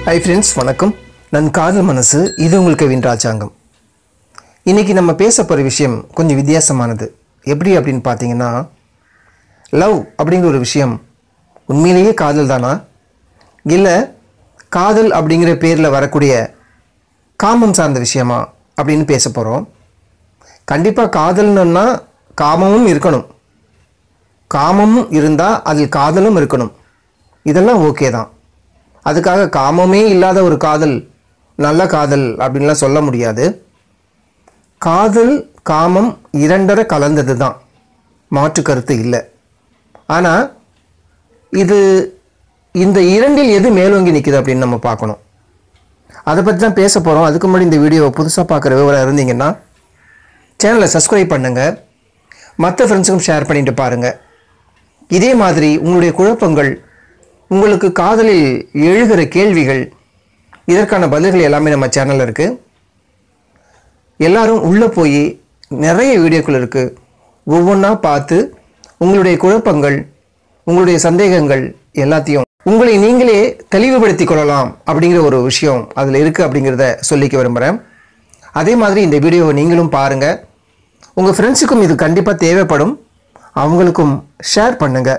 hi friends வணக்கம் நான் காதல் மனசு இது உங்களுக்கு வின் ராஜாங்கம் இன்றைக்கி நம்ம பேச போகிற விஷயம் கொஞ்சம் வித்தியாசமானது எப்படி அப்படின்னு பார்த்தீங்கன்னா லவ் அப்படிங்கிற ஒரு விஷயம் உண்மையிலேயே காதல் தானா இல்லை காதல் அப்படிங்கிற பேரில் வரக்கூடிய காமம் சார்ந்த விஷயமா அப்படின்னு பேச போகிறோம் கண்டிப்பாக காதல்னா காமமும் இருக்கணும் காமமும் இருந்தால் அதில் காதலும் இருக்கணும் இதெல்லாம் ஓகே தான் அதுக்காக காமமே இல்லாத ஒரு காதல் நல்ல காதல் அப்படின்லாம் சொல்ல முடியாது காதல் காமம் இரண்டரை கலந்தது தான் மாற்று கருத்து இல்லை ஆனால் இது இந்த இரண்டில் எது மேலோங்கி நிற்குது அப்படின்னு நம்ம பார்க்கணும் அதை பற்றி தான் பேச போகிறோம் அதுக்கு முன்னாடி இந்த வீடியோவை புதுசாக பார்க்குற விவரம் இருந்தீங்கன்னா சேனலை சப்ஸ்கிரைப் பண்ணுங்கள் மற்ற ஃப்ரெண்ட்ஸுக்கும் ஷேர் பண்ணிட்டு பாருங்கள் இதே மாதிரி உங்களுடைய குழப்பங்கள் உங்களுக்கு காதலில் எழுகிற கேள்விகள் இதற்கான பதில்கள் எல்லாமே நம்ம சேனலில் இருக்குது எல்லாரும் உள்ளே போய் நிறைய வீடியோக்கள் இருக்குது ஒவ்வொன்றா பார்த்து உங்களுடைய குழப்பங்கள் உங்களுடைய சந்தேகங்கள் எல்லாத்தையும் உங்களை நீங்களே தெளிவுபடுத்திக் கொள்ளலாம் அப்படிங்கிற ஒரு விஷயம் அதில் இருக்குது அப்படிங்கிறத சொல்லிக்க விரும்புகிறேன் அதே மாதிரி இந்த வீடியோவை நீங்களும் பாருங்கள் உங்கள் ஃப்ரெண்ட்ஸுக்கும் இது கண்டிப்பாக தேவைப்படும் அவங்களுக்கும் ஷேர் பண்ணுங்கள்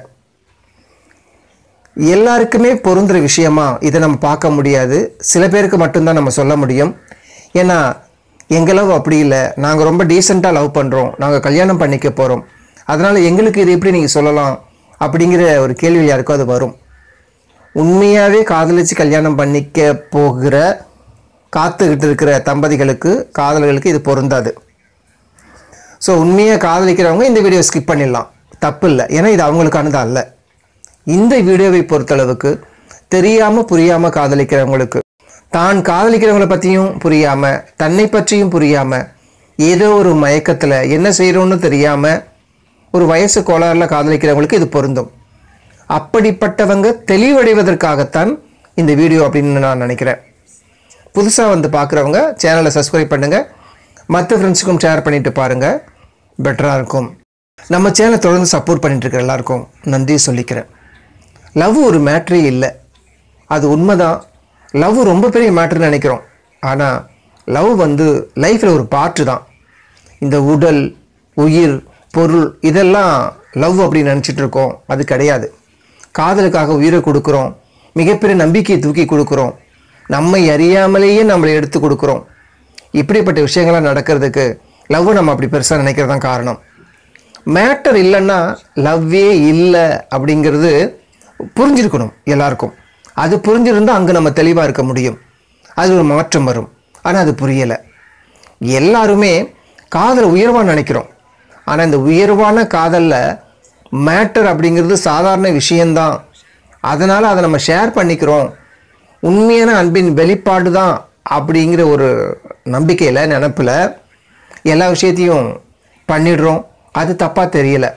எல்லாருக்குமே பொருந்துற விஷயமா இதை நம்ம பார்க்க முடியாது சில பேருக்கு மட்டும்தான் நம்ம சொல்ல முடியும் ஏன்னா எங்கள் லவ் அப்படி இல்லை நாங்கள் ரொம்ப டீசெண்டாக லவ் பண்ணுறோம் நாங்கள் கல்யாணம் பண்ணிக்க போகிறோம் அதனால் எங்களுக்கு இது எப்படி நீங்கள் சொல்லலாம் அப்படிங்கிற ஒரு கேள்வி யாருக்கும் அது வரும் உண்மையாகவே காதலிச்சு கல்யாணம் பண்ணிக்க போகிற காத்துக்கிட்டு இருக்கிற தம்பதிகளுக்கு காதலர்களுக்கு இது பொருந்தாது ஸோ உண்மையாக காதலிக்கிறவங்க இந்த வீடியோ ஸ்கிப் பண்ணிடலாம் தப்பு இல்லை ஏன்னா இது அவங்களுக்கானது அல்ல இந்த வீடியோவை பொறுத்தளவுக்கு தெரியாமல் புரியாமல் காதலிக்கிறவங்களுக்கு தான் காதலிக்கிறவங்கள பற்றியும் புரியாமல் தன்னை பற்றியும் புரியாமல் ஏதோ ஒரு மயக்கத்தில் என்ன செய்கிறோன்னு தெரியாமல் ஒரு வயசு கோளாறில் காதலிக்கிறவங்களுக்கு இது பொருந்தும் அப்படிப்பட்டவங்க தெளிவடைவதற்காகத்தான் இந்த வீடியோ அப்படின்னு நான் நினைக்கிறேன் புதுசாக வந்து பார்க்குறவங்க சேனலை சப்ஸ்கிரைப் பண்ணுங்கள் மற்ற ஃப்ரெண்ட்ஸுக்கும் ஷேர் பண்ணிட்டு பாருங்கள் பெட்டராக இருக்கும் நம்ம சேனலை தொடர்ந்து சப்போர்ட் பண்ணிட்டு இருக்கிற எல்லாருக்கும் நன்றி சொல்லிக்கிறேன் லவ் ஒரு மேட்ரே இல்லை அது உண்மைதான் லவ் ரொம்ப பெரிய மேட்ருன்னு நினைக்கிறோம் ஆனால் லவ் வந்து லைஃப்பில் ஒரு பார்ட்டு தான் இந்த உடல் உயிர் பொருள் இதெல்லாம் லவ் அப்படின்னு நினச்சிட்டு இருக்கோம் அது கிடையாது காதலுக்காக உயிரை கொடுக்குறோம் மிகப்பெரிய நம்பிக்கையை தூக்கி கொடுக்குறோம் நம்மை அறியாமலேயே நம்மளை எடுத்து கொடுக்குறோம் இப்படிப்பட்ட விஷயங்கள்லாம் நடக்கிறதுக்கு லவ்வை நம்ம அப்படி பெருசாக நினைக்கிறது தான் காரணம் மேட்டர் இல்லைன்னா லவ்வே இல்லை அப்படிங்கிறது புரிஞ்சிருக்கணும் எல்லாருக்கும் அது புரிஞ்சிருந்தால் அங்கே நம்ம தெளிவாக இருக்க முடியும் அது ஒரு மாற்றம் வரும் ஆனால் அது புரியலை எல்லாருமே காதலை உயர்வாக நினைக்கிறோம் ஆனால் இந்த உயர்வான காதலில் மேட்டர் அப்படிங்கிறது சாதாரண விஷயந்தான் அதனால் அதை நம்ம ஷேர் பண்ணிக்கிறோம் உண்மையான அன்பின் வெளிப்பாடு தான் அப்படிங்கிற ஒரு நம்பிக்கையில் நினப்பில் எல்லா விஷயத்தையும் பண்ணிடுறோம் அது தப்பாக தெரியல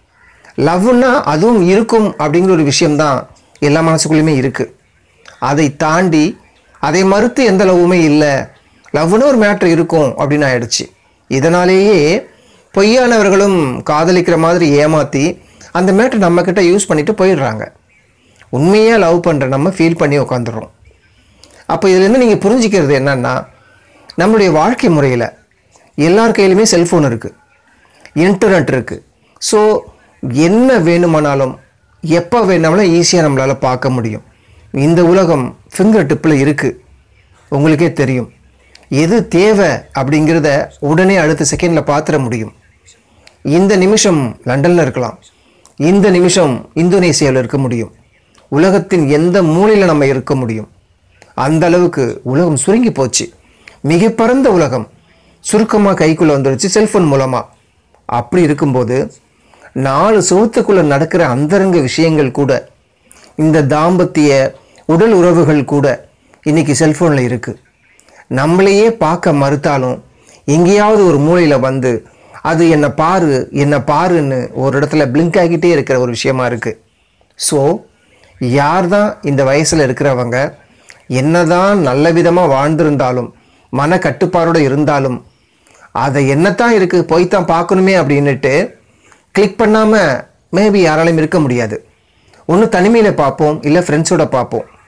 லவ்னா அதுவும் இருக்கும் அப்படிங்கிற ஒரு விஷயம்தான் எல்லா மனசுக்குள்ளேயுமே இருக்குது அதை தாண்டி அதை மறுத்து எந்த லவ்வுமே இல்லை லவ்னு ஒரு மேட்ரு இருக்கும் அப்படின்னு ஆயிடுச்சு இதனாலேயே பொய்யானவர்களும் காதலிக்கிற மாதிரி ஏமாற்றி அந்த மேட்ரு நம்மக்கிட்ட யூஸ் பண்ணிட்டு போயிடுறாங்க உண்மையாக லவ் பண்ணுற நம்ம ஃபீல் பண்ணி உட்காந்துடுறோம் அப்போ இதுலேருந்து நீங்கள் புரிஞ்சிக்கிறது என்னன்னா நம்மளுடைய வாழ்க்கை முறையில் எல்லார் கையிலுமே செல்ஃபோன் இருக்குது இன்டர்நெட் இருக்குது ஸோ என்ன வேணுமானாலும் எப்போ வேணாலும் ஈஸியாக நம்மளால் பார்க்க முடியும் இந்த உலகம் ஃபிங்கர் டிப்பில் இருக்குது உங்களுக்கே தெரியும் எது தேவை அப்படிங்கிறத உடனே அடுத்த செகண்டில் பார்த்துட முடியும் இந்த நிமிஷம் லண்டனில் இருக்கலாம் இந்த நிமிஷம் இந்தோனேசியாவில் இருக்க முடியும் உலகத்தின் எந்த மூலையில் நம்ம இருக்க முடியும் அந்த அளவுக்கு உலகம் சுருங்கி போச்சு மிக பரந்த உலகம் சுருக்கமாக கைக்குள்ளே வந்துடுச்சு செல்ஃபோன் மூலமாக அப்படி இருக்கும்போது நாலு சுவத்துக்குள்ளே நடக்கிற அந்தரங்க விஷயங்கள் கூட இந்த தாம்பத்திய உடல் உறவுகள் கூட இன்னைக்கு செல்ஃபோனில் இருக்குது நம்மளையே பார்க்க மறுத்தாலும் எங்கேயாவது ஒரு மூலையில் வந்து அது என்னை பாரு என்னை பாருன்னு ஒரு இடத்துல பிளிங்க் ஆகிட்டே இருக்கிற ஒரு விஷயமா இருக்குது ஸோ யார் தான் இந்த வயசில் இருக்கிறவங்க என்னதான் நல்ல விதமாக வாழ்ந்திருந்தாலும் மன கட்டுப்பாடோடு இருந்தாலும் அதை என்னத்தான் இருக்குது போய்த்தான் பார்க்கணுமே அப்படின்னுட்டு கிளிக் பண்ணாமல் மேபி யாராலையும் இருக்க முடியாது ஒன்று தனிமையில் பார்ப்போம் இல்லை ஃப்ரெண்ட்ஸோட பார்ப்போம்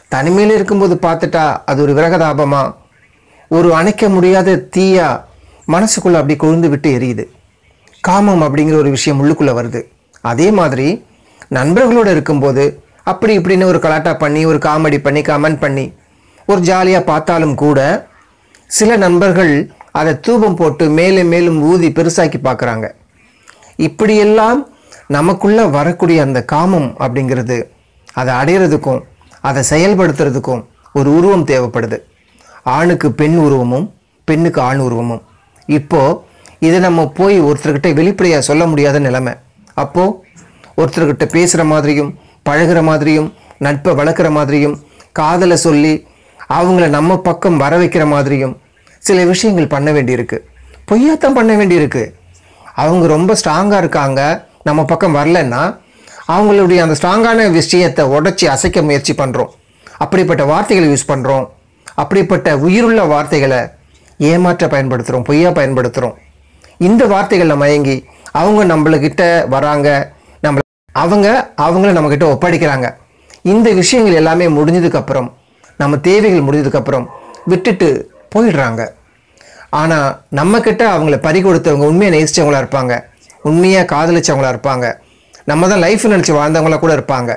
தனிமையில் இருக்கும்போது பார்த்துட்டா அது ஒரு விரகதாபமா ஒரு அணைக்க முடியாத தீயா மனசுக்குள்ள அப்படி கொழுந்து விட்டு எரியுது காமம் அப்படிங்கிற ஒரு விஷயம் உள்ளுக்குள்ளே வருது அதே மாதிரி நண்பர்களோடு இருக்கும்போது அப்படி இப்படின்னு ஒரு கலாட்டா பண்ணி ஒரு காமெடி பண்ணி கமெண்ட் பண்ணி ஒரு ஜாலியாக பார்த்தாலும் கூட சில நண்பர்கள் அதை தூபம் போட்டு மேலும் மேலும் ஊதி பெருசாக்கி பார்க்குறாங்க இப்படியெல்லாம் நமக்குள்ள வரக்கூடிய அந்த காமம் அப்படிங்கிறது அதை அடையிறதுக்கும் அதை செயல்படுத்துறதுக்கும் ஒரு உருவம் தேவைப்படுது ஆணுக்கு பெண் உருவமும் பெண்ணுக்கு ஆண் உருவமும் இப்போ இதை நம்ம போய் ஒருத்தர்கிட்ட வெளிப்படையாக சொல்ல முடியாத நிலைமை அப்போ ஒருத்தர்கிட்ட பேசுகிற மாதிரியும் பழகுற மாதிரியும் நட்பை வளர்க்குற மாதிரியும் காதலை சொல்லி அவங்கள நம்ம பக்கம் வர வைக்கிற மாதிரியும் சில விஷயங்கள் பண்ண வேண்டியிருக்கு பொய்யாத்தான் பண்ண வேண்டியிருக்கு அவங்க ரொம்ப ஸ்ட்ராங்காக இருக்காங்க நம்ம பக்கம் வரலன்னா அவங்களுடைய அந்த ஸ்ட்ராங்கான விஷயத்தை உடைச்சி அசைக்க முயற்சி பண்ணுறோம் அப்படிப்பட்ட வார்த்தைகளை யூஸ் பண்ணுறோம் அப்படிப்பட்ட உயிருள்ள வார்த்தைகளை ஏமாற்ற பயன்படுத்துகிறோம் பொய்யா பயன்படுத்துகிறோம் இந்த வார்த்தைகளை மயங்கி அவங்க நம்மளுக்கிட்ட வராங்க நம்மள அவங்க அவங்கள நம்மக்கிட்ட ஒப்படைக்கிறாங்க இந்த விஷயங்கள் எல்லாமே முடிஞ்சதுக்கப்புறம் நம்ம தேவைகள் முடிஞ்சதுக்கப்புறம் விட்டுட்டு போயிடுறாங்க ஆனால் நம்மக்கிட்ட அவங்கள பறி கொடுத்தவங்க உண்மையை நேசித்தவங்களா இருப்பாங்க உண்மையாக காதலிச்சவங்களா இருப்பாங்க நம்ம தான் லைஃப் நினச்சி வாழ்ந்தவங்களா கூட இருப்பாங்க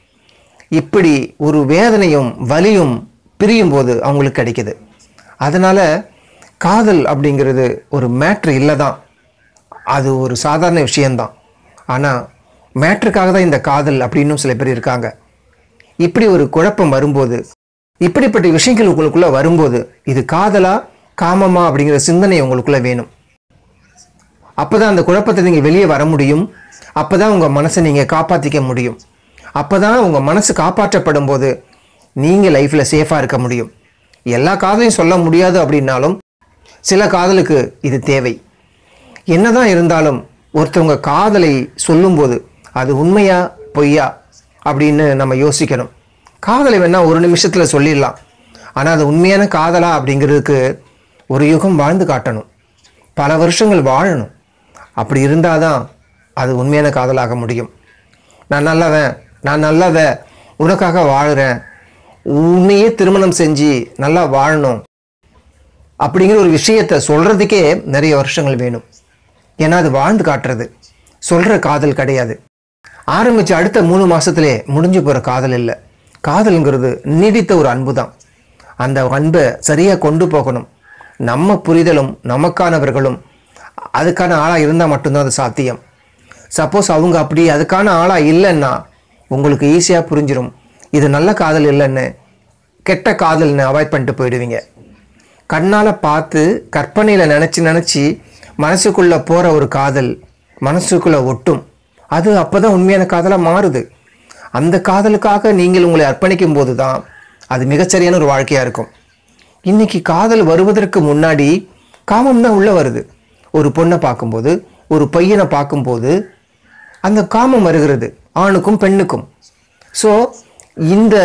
இப்படி ஒரு வேதனையும் வலியும் பிரியும் போது அவங்களுக்கு கிடைக்குது அதனால் காதல் அப்படிங்கிறது ஒரு மேட்ரு இல்லை தான் அது ஒரு சாதாரண விஷயந்தான் ஆனால் மேட்ருக்காக தான் இந்த காதல் அப்படின்னும் சில பேர் இருக்காங்க இப்படி ஒரு குழப்பம் வரும்போது இப்படிப்பட்ட விஷயங்கள் உங்களுக்குள்ள வரும்போது இது காதலா காமமா அப்படிங்கிற சிந்தனை உங்களுக்குள்ள வேணும் அப்பதான் அந்த குழப்பத்தை நீங்க வெளியே வர முடியும் அப்பதான் உங்க மனசை நீங்க காப்பாத்திக்க முடியும் அப்பதான் உங்க மனசு காப்பாற்றப்படும் போது நீங்க லைஃப்ல சேஃபா இருக்க முடியும் எல்லா காதலையும் சொல்ல முடியாது அப்படின்னாலும் சில காதலுக்கு இது தேவை என்னதான் இருந்தாலும் ஒருத்தவங்க காதலை சொல்லும்போது அது உண்மையா பொய்யா அப்படின்னு நம்ம யோசிக்கணும் காதலை வேணா ஒரு நிமிஷத்தில் சொல்லிடலாம் ஆனால் அது உண்மையான காதலா அப்படிங்கிறதுக்கு ஒரு யுகம் வாழ்ந்து காட்டணும் பல வருஷங்கள் வாழணும் அப்படி இருந்தால் தான் அது உண்மையான காதலாக முடியும் நான் நல்லவன் நான் நல்லவ உனக்காக வாழுறேன் உன்னையே திருமணம் செஞ்சு நல்லா வாழணும் அப்படிங்கிற ஒரு விஷயத்தை சொல்கிறதுக்கே நிறைய வருஷங்கள் வேணும் ஏன்னா அது வாழ்ந்து காட்டுறது சொல்கிற காதல் கிடையாது ஆரம்பித்து அடுத்த மூணு மாதத்துலே முடிஞ்சு போகிற காதல் இல்லை காதல்ங்கிறது நீடித்த ஒரு அன்பு தான் அந்த அன்பை சரியாக கொண்டு போகணும் நம்ம புரிதலும் நமக்கானவர்களும் அதுக்கான ஆளாக இருந்தால் மட்டும்தான் அது சாத்தியம் சப்போஸ் அவங்க அப்படி அதுக்கான ஆளாக இல்லைன்னா உங்களுக்கு ஈஸியாக புரிஞ்சிடும் இது நல்ல காதல் இல்லைன்னு கெட்ட காதல்னு அவாய்ட் பண்ணிட்டு போயிடுவீங்க கண்ணால் பார்த்து கற்பனையில் நினச்சி நினச்சி மனசுக்குள்ளே போகிற ஒரு காதல் மனசுக்குள்ளே ஒட்டும் அது அப்போ தான் உண்மையான காதலாக மாறுது அந்த காதலுக்காக நீங்கள் உங்களை அர்ப்பணிக்கும் போது தான் அது மிகச்சரியான ஒரு வாழ்க்கையாக இருக்கும் இன்னைக்கு காதல் வருவதற்கு முன்னாடி காமம் தான் உள்ளே வருது ஒரு பொண்ணை பார்க்கும்போது ஒரு பையனை பார்க்கும்போது அந்த காமம் வருகிறது ஆணுக்கும் பெண்ணுக்கும் ஸோ இந்த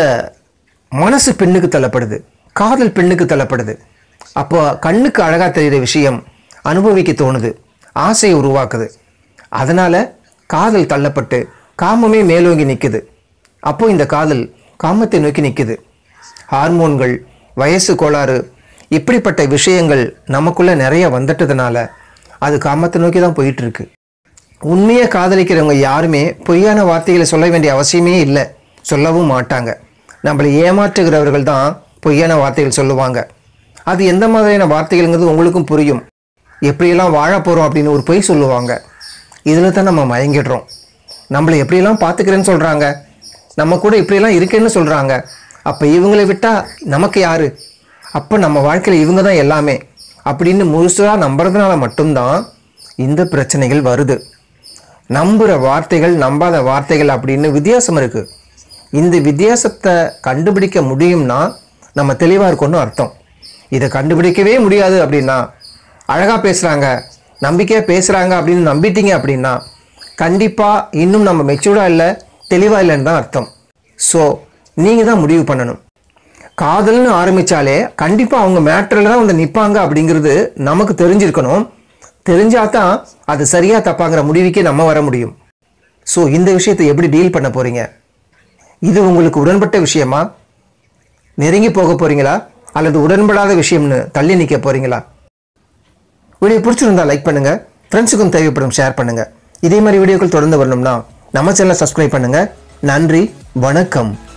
மனசு பெண்ணுக்கு தள்ளப்படுது காதல் பெண்ணுக்கு தள்ளப்படுது அப்போ கண்ணுக்கு அழகாக தெரிகிற விஷயம் அனுபவிக்க தோணுது ஆசையை உருவாக்குது அதனால் காதல் தள்ளப்பட்டு காமமே மேலோங்கி நிற்குது அப்போ இந்த காதல் காமத்தை நோக்கி நிற்குது ஹார்மோன்கள் வயசு கோளாறு இப்படிப்பட்ட விஷயங்கள் நமக்குள்ள நிறைய வந்துட்டதுனால அது காமத்தை நோக்கி தான் போயிட்டு இருக்கு உண்மையை காதலிக்கிறவங்க யாருமே பொய்யான வார்த்தைகளை சொல்ல வேண்டிய அவசியமே இல்லை சொல்லவும் மாட்டாங்க நம்மளை ஏமாற்றுகிறவர்கள் தான் பொய்யான வார்த்தைகள் சொல்லுவாங்க அது எந்த மாதிரியான வார்த்தைகள்ங்கிறது உங்களுக்கும் புரியும் எப்படியெல்லாம் வாழ போகிறோம் அப்படின்னு ஒரு பொய் சொல்லுவாங்க இதில் தான் நம்ம மயங்கிடுறோம் நம்மளை எப்படியெல்லாம் பார்த்துக்கிறேன்னு சொல்கிறாங்க நம்ம கூட இப்படியெல்லாம் இருக்கேன்னு சொல்கிறாங்க அப்போ இவங்களை விட்டால் நமக்கு யாரு அப்போ நம்ம வாழ்க்கையில் இவங்க தான் எல்லாமே அப்படின்னு முழுசாக நம்புறதுனால மட்டும்தான் இந்த பிரச்சனைகள் வருது நம்புகிற வார்த்தைகள் நம்பாத வார்த்தைகள் அப்படின்னு வித்தியாசம் இருக்குது இந்த வித்தியாசத்தை கண்டுபிடிக்க முடியும்னா நம்ம தெளிவாக இருக்கணும்னு அர்த்தம் இதை கண்டுபிடிக்கவே முடியாது அப்படின்னா அழகாக பேசுகிறாங்க நம்பிக்கையாக பேசுகிறாங்க அப்படின்னு நம்பிட்டீங்க அப்படின்னா கண்டிப்பாக இன்னும் நம்ம மெச்சூர்டாக இல்லை தெளிவாக இல்லைன்னு தான் அர்த்தம் ஸோ நீங்கள் தான் முடிவு பண்ணணும் காதல்னு ஆரம்பித்தாலே கண்டிப்பாக அவங்க மேட்டரில் தான் வந்து நிற்பாங்க அப்படிங்கிறது நமக்கு தெரிஞ்சிருக்கணும் தெரிஞ்சால் தான் அது சரியாக தப்பாங்கிற முடிவுக்கே நம்ம வர முடியும் ஸோ இந்த விஷயத்தை எப்படி டீல் பண்ண போகிறீங்க இது உங்களுக்கு உடன்பட்ட விஷயமா நெருங்கி போக போறீங்களா அல்லது உடன்படாத விஷயம்னு தள்ளி நிற்க போறீங்களா வீடியோ பிடிச்சிருந்தா லைக் பண்ணுங்க ஃப்ரெண்ட்ஸுக்கும் தேவைப்படும் ஷேர் பண்ணுங்க இதே மாதிரி வீடியோக்கள் தொடர்ந்து வரணும்னா நம்ம சேனலை சப்ஸ்கிரைப் பண்ணுங்க நன்றி வணக்கம்